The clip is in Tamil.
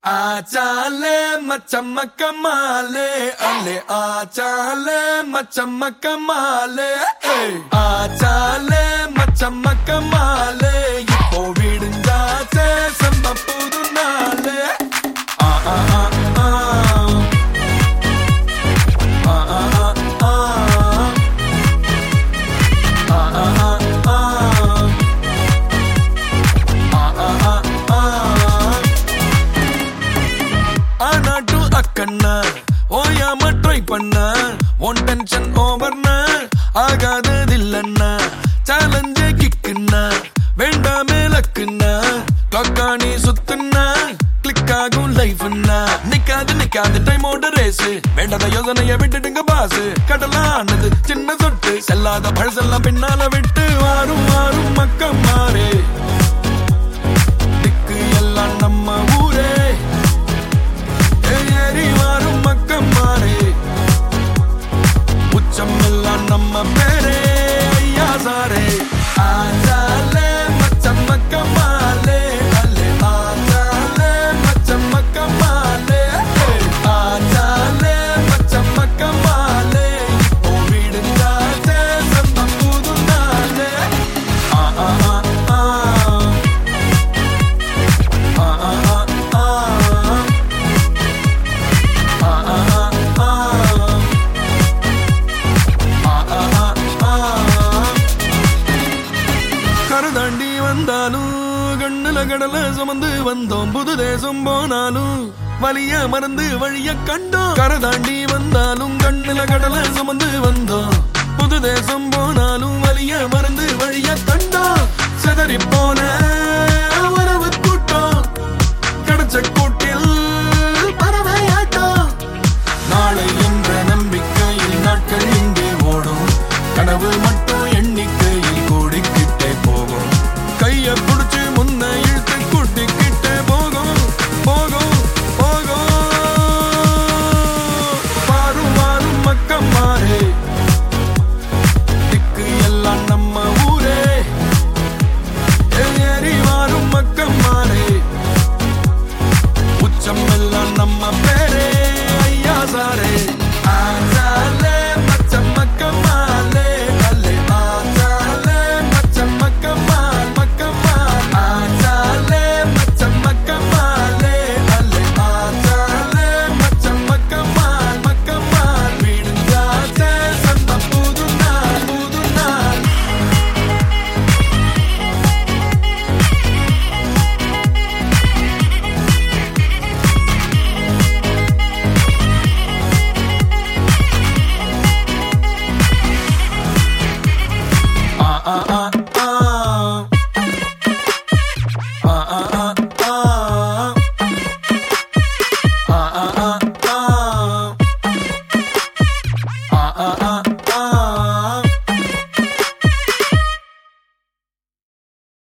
ஆச்சாலே மச்சம்மக்க மாலே அல்லே ஆச்சாலே மச்சம்மக்க மாலே ஏய். ஆச்சாலே மச்சம்மக்க மாலே இப்போ விடுஞ்சாச்சே செம்ம புது நாளே ஆ ஆ ஆ ஆ ஆ ஆ ஆ ஆ ஆ ஆ ஆ ஆ ஆ ஆ ஆனாட்டு அக்கண்ணா ஓயாம ட்ரை பண்ண ஒன் டென்ஷன் ஓவர்னா ஆகாததில்லண்ணா சேலஞ்ச கிக்குன்னா வேண்டாமே லக்குன்னா கிளாக்கானி சுத்துனா கிளிக் ஆகும் லைஃப்னா நிக்காது நிக்காது டைமோட ரேஸ் வேண்டாத யோசனைய விட்டுடுங்க பாஸ் கடலானது சின்ன சொட்டு செல்லாத பழசெல்லாம் பின்னால விட்டு வாரும் வாரும் மக்கம் மாறே திக்கு எல்லாம் நம்ம ஊரே ஏறி வாரும் மக்கம் மாறே உச்சம் எல்லாம் நம்ம பேரே ஐயா சாரே ஆச்சாலே மச்சம் மக்கம் மாலே அல்லே ஆச்சாலே மச்சம் மக்கம் மாலே ஆச்சாலே மச்சம் மக்கம் மாலே இப்போ விடுஞ்சாச்சே செம்ம புது நாளே ஆ ஆ ஆ ஆ ஆ ஆ ஆ ஆ கரதாண்டி வந்தாலும் கண்ணுல கடல சுமந்து வந்தோம் புது தேசம் போனாலும் வலிய மறந்து வழிய கண்டோம் கரதாண்டி வந்தாலும் கண்ணுல கடல சுமந்து வந்தோம் புது தேசம் போனாலும் வலிய மறந்து வழிய கண்டோம் செதறி போன உறவு கூட்டம் கிடைச்ச கூட்டில் பறவையாட்டம் நாளை என்ற நம்பிக்கையில் நாட்கள் இங்கே ஓடும் கனவு மட்டும் எண்ணிக்கையில் கூடிக்கிட்டே போகும் கைய புடிச்சு முன்ன இழுத்து கூட்டிக்கிட்டே போகும் போகும் போகும் மாறும் மாறும் மக்கம் மாறே திக்கு எல்லாம் நம்ம ஊரே ஏறி மாறும் மக்கம் மாறே உச்சம் எல்லாம் நம்ம பேரே ஐயா சாரே ஆச்சாலே மச்சம் மக்கமாலே அல்லே ஆச்சாலே மச்சம் மக்கமால் மக்கமால் ஆச்சாலே மச்சம் மக்கமாலே அல்லே ஆச்சாலே மச்சம் மக்கமால் மக்கமால் விடுஞ்சாச்சே சந்த புது நாள் புது நாள் Ah ah ah ah. Ah ah